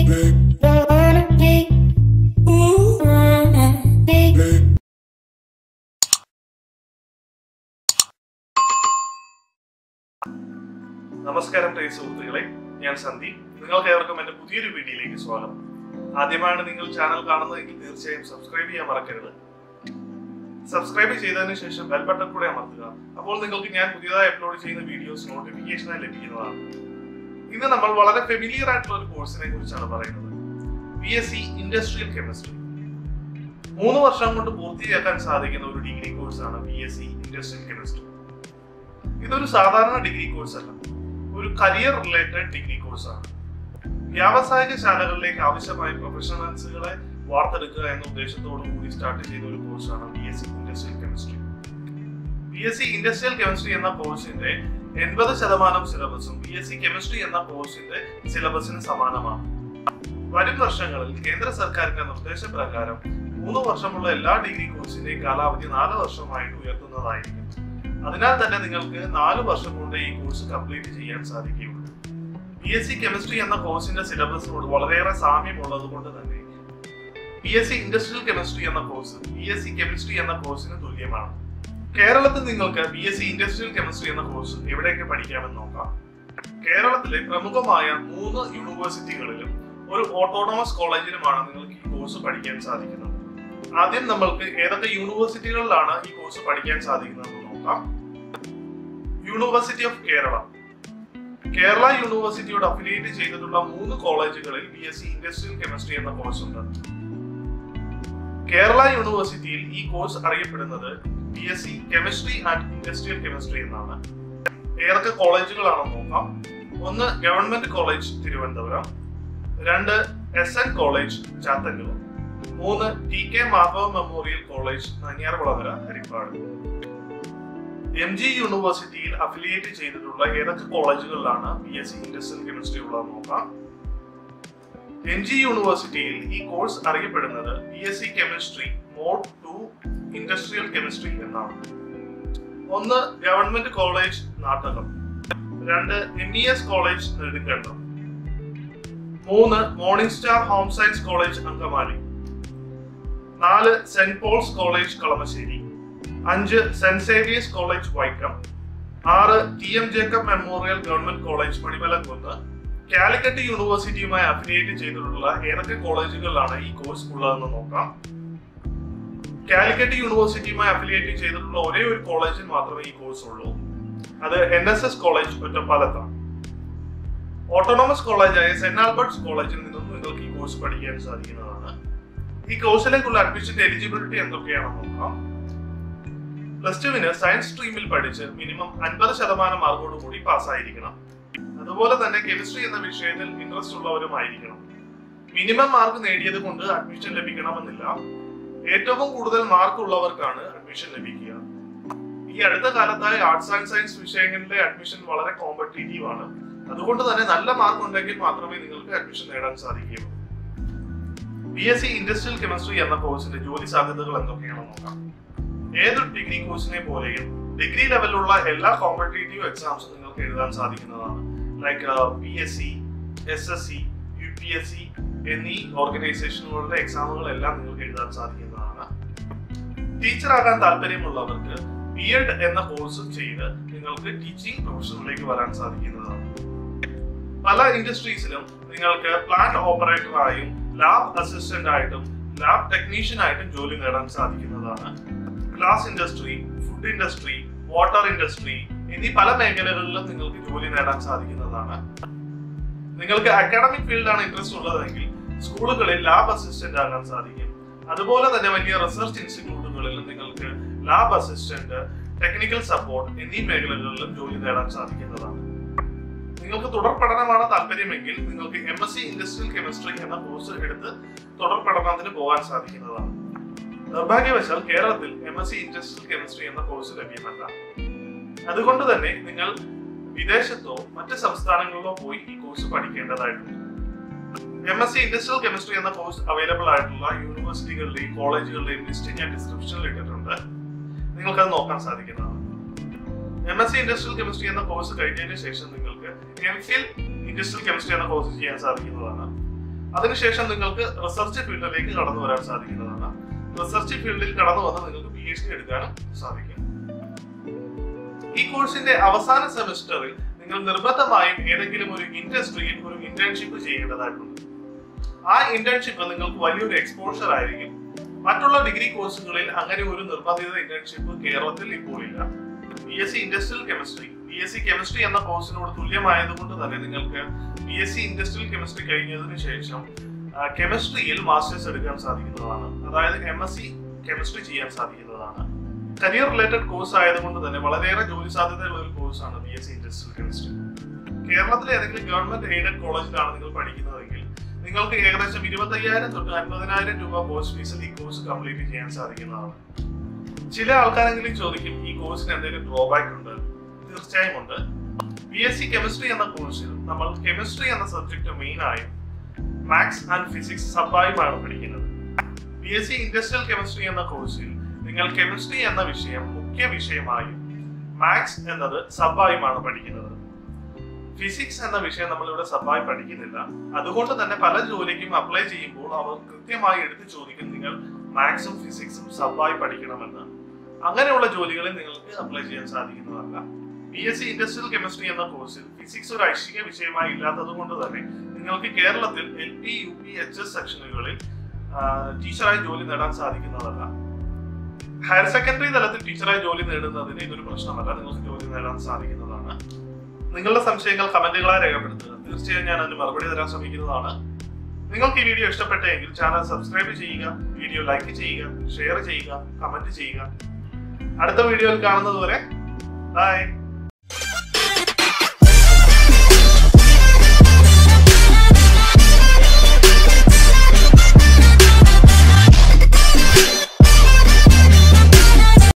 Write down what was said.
wanna be. Ooh, wanna be. നമസ്കാരം പ്രിയ സുഹൃത്തുക്കളെ ഞാൻ സന്ദീപ് നിങ്ങൾക്ക് ഏവർക്കും എന്റെ പുതിയൊരു വീഡിയോയിലേക്ക് സ്വാഗതം ആദ്യമാണ് നിങ്ങൾ ചാനൽ കാണുന്നതെങ്കിൽ തീർച്ചയായും സബ്സ്ക്രൈബ് ചെയ്യാൻ മറക്കരുത് സബ്സ്ക്രൈബ് ചെയ്തതിനു ശേഷം ബെൽ ബട്ടൺ കൂടെ അമർത്തുക അപ്പോൾ നിങ്ങൾക്ക് ഞാൻ പുതിയതായി അപ്ലോഡ് ചെയ്യുന്ന വീഡിയോസ് നോട്ടിഫിക്കേഷനായി ലഭിക്കുന്നതാണ് ഇന്ന് നമ്മൾ വളരെ ഫെമിലിയർ ആയിട്ടുള്ള ഒരു കോഴ്സിനെ കുറിച്ചാണ് പറയുന്നത് B S C industrial chemistry മൂന്ന് വർഷം കൊണ്ട് പൂർത്തിയാക്കാൻ സാധിക്കുന്ന ഒരു ഡിഗ്രി കോഴ്സാണ് B S C industrial chemistry ഇതൊരു സാധാരണ ഡിഗ്രി കോഴ്സ് അല്ല ഒരു കരിയർ റിലേറ്റഡ് ഡിഗ്രി കോഴ്സാണ് വ്യാവസായിക ശാലകളിലേക്ക് ആവശ്യമായ പ്രൊഫഷണൽസുകളെ വാർത്തെടുക്കുക എന്ന ഉദ്ദേശത്തോടു കൂടി സ്റ്റാർട്ട് ചെയ്ത ഒരു കോഴ്സാണ് B S C industrial chemistry B S C industrial chemistry എന്ന കോഴ്സിന്റെ എൺപത് ശതമാനം സിലബസും ബി എസ് സി കെമിസ്ട്രി എന്ന കോഴ്സിന്റെ സിലബസിന് സമാനമാണ് വരും വർഷങ്ങളിൽ കേന്ദ്ര സർക്കാരിന്റെ നിർദ്ദേശപ്രകാരം മൂന്ന് വർഷമുള്ള എല്ലാ ഡിഗ്രി കോഴ്സിന്റെയും കാലാവധി നാല് വർഷമായിട്ട് ഉയർത്തുന്നതായിരിക്കും അതിനാൽ തന്നെ നിങ്ങൾക്ക് നാല് വർഷം കൊണ്ട് ഈ കോഴ്സ് കംപ്ലീറ്റ് ചെയ്യാൻ സാധിക്കുകയുള്ളൂ ബി എസ് സി കെമിസ്ട്രി എന്ന കോഴ്സിന്റെ സിലബസിനോട് വളരെയേറെ സാമ്യമുള്ളത് കൊണ്ട് തന്നെ B S C industrial chemistry എന്ന course B S C chemistry എന്ന കോഴ്സിന് തുല്യമാണ് കേരളത്തിൽ നിങ്ങൾക്ക് B S C industrial chemistry എന്ന കോഴ്സ് എവിടെയൊക്കെ പഠിക്കാമെന്ന് നോക്കാം കേരളത്തിലെ പ്രമുഖമായ മൂന്ന് യൂണിവേഴ്സിറ്റികളിലും ഒരു ഓട്ടോണമസ് കോളേജിലുമാണ് നിങ്ങൾക്ക് ഈ കോഴ്സ് പഠിക്കാൻ സാധിക്കുന്നത് ആദ്യം നമ്മൾക്ക് ഏതൊക്കെ യൂണിവേഴ്സിറ്റികളിലാണ് ഈ കോഴ്സ് പഠിക്കാൻ സാധിക്കുന്നതെന്ന് നോക്കാം യൂണിവേഴ്സിറ്റി ഓഫ് കേരള കേരള യൂണിവേഴ്സിറ്റിയോട് അഫിലിയേറ്റ് ചെയ്തിട്ടുള്ള മൂന്ന് കോളേജുകളിൽ B S C industrial chemistry എന്ന കോഴ്സ് ഉണ്ട് കേരള യൂണിവേഴ്സിറ്റിയിൽ ഈ കോഴ്സ് അറിയപ്പെടുന്നത് B S C chemistry and industrial chemistry എന്നാണ് ഏതൊക്കെ കോളേജുകളാണെന്ന് നോക്കാം ഒന്ന് ഗവൺമെന്റ് കോളേജ് തിരുവനന്തപുരം രണ്ട് എസ് എൻ കോളേജ് ചാത്തന്നൂർ മൂന്ന് T K Madhava memorial college Nangiarkulangara Haripad M G യൂണിവേഴ്സിറ്റിയിൽ അഫിലിയേറ്റ് ചെയ്തിട്ടുള്ള ഏതൊക്കെ കോളേജുകളിലാണ് B S C industrial chemistry ഉള്ളതെന്ന് നോക്കാം എം ജി യൂണിവേഴ്സിറ്റിയിൽ ഈ കോഴ്സ് അറിയപ്പെടുന്നത് B S C chemistry mode two industrial chemistry എന്നാണ് ഒന്ന് ഗവൺമെന്റ് കോളേജ് നാട്ടകം രണ്ട് M E S college Nedumkandam മൂന്ന് morning star home science college Angamaly നാല് സെന്റ് പോൾസ് കോളേജ് കളമശ്ശേരി അഞ്ച് സെന്റ് സേവിയേഴ്സ് കോളേജ് വൈക്കം ആറ് T M Jacob memorial government college Manimalakunnu Calicut യൂണിവേഴ്സിറ്റിയുമായി affiliate ചെയ്തിട്ടുള്ള ഏതൊക്കെ കോളേജുകളിലാണ് ഈ കോഴ്സ് ഉള്ളതെന്ന് നോക്കാം കാലിക്കറ്റ് യൂണിവേഴ്സിറ്റിയുമായി അഫിലിയേറ്റ് ചെയ്തിട്ടുള്ള ഒരേ ഒരു കോളേജിൽ മാത്രമേ ഈ കോഴ്സ് ഉള്ളൂ അത് എൻ എസ് എസ് കോളേജ് ഒറ്റപ്പാലത്താണ് ഓട്ടോണമസ് കോളേജായ സെന്റ് ആൽബർട്ട്സ് കോളേജിൽ നിന്നും നിങ്ങൾക്ക് ഈ കോഴ്സ് പഠിക്കാൻ സാധിക്കുന്നതാണ് ഈ കോഴ്സിലേക്കുള്ള അഡ്മിഷന്റെ എലിജിബിലിറ്റി എന്തൊക്കെയാണെന്ന് നോക്കാം പ്ലസ് ടുവിന് സയൻസ് സ്ട്രീമിൽ പഠിച്ച് മിനിമം അൻപത് ശതമാനം മാർക്കോട് കൂടി പാസ്സായിരിക്കണം അതുപോലെ തന്നെ കെമിസ്ട്രി എന്ന വിഷയത്തിൽ ഇൻട്രസ്റ്റ് ഉള്ളവരുമായിരിക്കണം മിനിമം മാർക്ക് നേടിയത് കൊണ്ട് അഡ്മിഷൻ ലഭിക്കണമെന്നില്ല ഏറ്റവും കൂടുതൽ മാർക്ക് ഉള്ളവർക്കാണ് അഡ്മിഷൻ ലഭിക്കുക ഈ അടുത്ത കാലത്തായി ആർട്സ് ആൻഡ് സയൻസ് വിഷയങ്ങളിലെ അഡ്മിഷൻ വളരെ കോമ്പറ്റീറ്റീവ് ആണ് അതുകൊണ്ട് തന്നെ നല്ല മാർക്ക് ഉണ്ടെങ്കിൽ മാത്രമേ നിങ്ങൾക്ക് അഡ്മിഷൻ നേടാൻ സാധിക്കുകയുള്ളൂ B S C industrial chemistry എന്ന കോഴ്സിന്റെ ജോലി സാധ്യതകൾ എന്തൊക്കെയാണെന്ന് നോക്കാം ഏതൊരു ഡിഗ്രി കോഴ്സിനെ പോലെയും ഡിഗ്രി ലെവലിലുള്ള എല്ലാ കോമ്പറ്റേറ്റീവ് എക്സാംസും നിങ്ങൾക്ക് എഴുതാൻ സാധിക്കുന്നതാണ് like P S C S S C U P S C എന്നീ ഓർഗനൈസേഷനുകളുടെ എക്സാമുകളെല്ലാം നിങ്ങൾക്ക് എഴുതാൻ സാധിക്കുന്നതാണ് ടീച്ചറാകാൻ താല്പര്യമുള്ളവർക്ക് ബി എഡ് എന്ന കോഴ്സ് ചെയ്ത് നിങ്ങൾക്ക് ടീച്ചിങ് പ്രൊഫഷനിലേക്ക് വരാൻ സാധിക്കുന്നതാണ് പല ഇൻഡസ്ട്രീസിലും നിങ്ങൾക്ക് പ്ലാന്റ് ഓപ്പറേറ്ററായും ലാബ് അസിസ്റ്റന്റ് ആയിട്ടും ലാബ് ടെക്നീഷ്യൻ ആയിട്ടും ജോലി നേടാൻ സാധിക്കുന്നതാണ് glass industry food industry water industry എന്നീ പല മേഖലകളിലും നിങ്ങൾക്ക് ജോലി നേടാൻ സാധിക്കുന്നതാണ് നിങ്ങൾക്ക് അക്കാഡമിക് ഫീൽഡാണ് ഇൻട്രസ്റ്റ് ഉള്ളതെങ്കിൽ സ്കൂളുകളിൽ ലാബ് അസിസ്റ്റന്റ് ആകാൻ സാധിക്കും അതുപോലെ തന്നെ വലിയ റിസർച്ച് ഇൻസ്റ്റിറ്റ്യൂട്ടുകളിലും നിങ്ങൾക്ക് ലാബ് അസിസ്റ്റന്റ് ടെക്നിക്കൽ സപ്പോർട്ട് എന്നീ മേഖലകളിലും ജോലി നേടാൻ സാധിക്കുന്നതാണ് നിങ്ങൾക്ക് തുടർ പഠനമാണ് താല്പര്യമെങ്കിൽ നിങ്ങൾക്ക് M S C industrial chemistry എന്ന കോഴ്സ് എടുത്ത് തുടർ പഠനത്തിന് പോകാൻ സാധിക്കുന്നതാണ് നിർഭാഗ്യവശാൽ കേരളത്തിൽ M S C industrial chemistry എന്ന കോഴ്സ് ലഭ്യമല്ല അതുകൊണ്ട് തന്നെ നിങ്ങൾ വിദേശത്തോ മറ്റ് സംസ്ഥാനങ്ങളിലോ പോയി ഈ കോഴ്സ് പഠിക്കേണ്ടതായിട്ടുണ്ട് M S C industrial chemistry എന്ന കോഴ്സ് അവൈലബിൾ ആയിട്ടുള്ള യൂണിവേഴ്സിറ്റികളുടെയും കോളേജുകളുടെയും ലിസ്റ്റ് ഞാൻ ഡിസ്ക്രിപ്ഷനിൽ ഇട്ടിട്ടുണ്ട് നിങ്ങൾക്കത് നോക്കാൻ സാധിക്കുന്നതാണ് M S C industrial chemistry എന്ന കോഴ്സ് കഴിഞ്ഞതിന് ശേഷം നിങ്ങൾക്ക് എം ഫിൽ ഇൻഡസ്ട്രിയൽ കെമിസ്ട്രി എന്ന കോഴ്സ് ചെയ്യാൻ സാധിക്കുന്നതാണ് അതിനുശേഷം നിങ്ങൾക്ക് റിസർച്ച് ഫീൽഡിലേക്ക് കടന്നു വരാൻ സാധിക്കുന്നതാണ് റിസർച്ച് ഫീൽഡിൽ കടന്നു വന്ന് നിങ്ങൾക്ക് പി എച്ച് ഡി എടുക്കാനും സാധിക്കും ഈ കോഴ്സിന്റെ അവസാന സെമിസ്റ്ററിൽ നിങ്ങൾ നിർബന്ധമായും ഏതെങ്കിലും ഒരു ഇൻഡസ്ട്രിയിൽ ഒരു ഇന്റേൺഷിപ്പ് ചെയ്യേണ്ടതായിട്ടുണ്ട് ആ ഇന്റേൺഷിപ്പ് നിങ്ങൾക്ക് വലിയൊരു എക്സ്പോഷർ ആയിരിക്കും മറ്റുള്ള ഡിഗ്രി കോഴ്സുകളിൽ അങ്ങനെ ഒരു നിർബന്ധിത ഇന്റേൺഷിപ്പ് കേരളത്തിൽ ഇപ്പോൾ ഇല്ല B S C industrial chemistry B S C chemistry എന്ന കോഴ്സിനോട് തുല്യമായതുകൊണ്ട് തന്നെ നിങ്ങൾക്ക് B S C industrial chemistry കഴിഞ്ഞതിന് ശേഷം കെമിസ്ട്രിയിൽ മാസ്റ്റേഴ്സ് എടുക്കാൻ സാധിക്കുന്നതാണ് അതായത് എം എസ് സി കെമിസ്ട്രി ചെയ്യാൻ സാധിക്കുന്നതാണ് കരിയർ റിലേറ്റഡ് കോഴ്സ് ആയതുകൊണ്ട് തന്നെ വളരെയേറെ ജോലി സാധ്യതയുള്ള ഒരു കോഴ്സാണ് B S C industrial chemistry കേരളത്തിലെ ഏതെങ്കിലും ഗവൺമെന്റ് എയ്ഡഡ് കോളേജിലാണ് നിങ്ങൾ പഠിക്കുന്നതെങ്കിൽ നിങ്ങൾക്ക് ഏകദേശം ഇരുപത്തയ്യായിരം തൊട്ട് അൻപതിനായിരം രൂപ കോഴ്സ് ഫീസിൽ ഈ കോഴ്സ് കംപ്ലീറ്റ് ചെയ്യാൻ സാധിക്കുന്നതാണ് ചില ആൾക്കാരെങ്കിലും ചോദിക്കും ഈ കോഴ്സിന് എന്തെങ്കിലും ഡ്രോബാക്ക് ഉണ്ട് തീർച്ചയായും ഉണ്ട് ബി എസ് സി കെമിസ്ട്രി എന്ന കോഴ്സിൽ നമ്മൾ കെമിസ്ട്രി എന്ന സബ്ജക്ട് മെയിൻ ആയും മാത്സ് ആൻഡ് ഫിസിക്സ് സബായുമാണ് പഠിക്കുന്നത് B S C industrial chemistry എന്ന കോഴ്സിൽ നിങ്ങൾ കെമിസ്ട്രി എന്ന വിഷയം മുഖ്യ വിഷയമായും മാത്സ് എന്നത് സബായുമാണ് പഠിക്കുന്നത് ഫിസിക്സ് എന്ന വിഷയം നമ്മളിവിടെ സബായി പഠിക്കുന്നില്ല അതുകൊണ്ട് തന്നെ പല ജോലിക്കും അപ്ലൈ ചെയ്യുമ്പോൾ അവർ കൃത്യമായി എടുത്ത് ചോദിക്കും നിങ്ങൾ മാത്സും ഫിസിക്സും സബായി പഠിക്കണമെന്ന് അങ്ങനെയുള്ള ജോലികളിൽ നിങ്ങൾക്ക് അപ്ലൈ ചെയ്യാൻ സാധിക്കുന്നതല്ല B S C industrial chemistry എന്ന കോഴ്സിൽ ഫിസിക്സ് ഒരു ഐച്ഛിക വിഷയമായി ഇല്ലാത്തത് കൊണ്ട് തന്നെ നിങ്ങൾക്ക് കേരളത്തിൽ L P U P H S സെക്ഷനുകളിൽ ടീച്ചറായി ജോലി നേടാൻ സാധിക്കുന്നതല്ല ഹയർ സെക്കൻഡറി തലത്തിൽ ടീച്ചറായി ജോലി നേടുന്നതിന് ഇതൊരു പ്രശ്നമല്ല നിങ്ങൾക്ക് ജോലി നേടാൻ സാധിക്കുന്നതാണ് നിങ്ങളുടെ സംശയങ്ങൾ കമന്റുകളായി രേഖപ്പെടുത്തുക തീർച്ചയായും ഞാൻ അതിന് മറുപടി തരാൻ ശ്രമിക്കുന്നതാണ് നിങ്ങൾക്ക് ഈ വീഡിയോ ഇഷ്ടപ്പെട്ടെങ്കിൽ ചാനൽ സബ്സ്ക്രൈബ് ചെയ്യുക വീഡിയോ ലൈക്ക് ചെയ്യുക ഷെയർ ചെയ്യുക കമന്റ് ചെയ്യുക അടുത്ത വീഡിയോയിൽ കാണുന്നത് വരെ ബൈ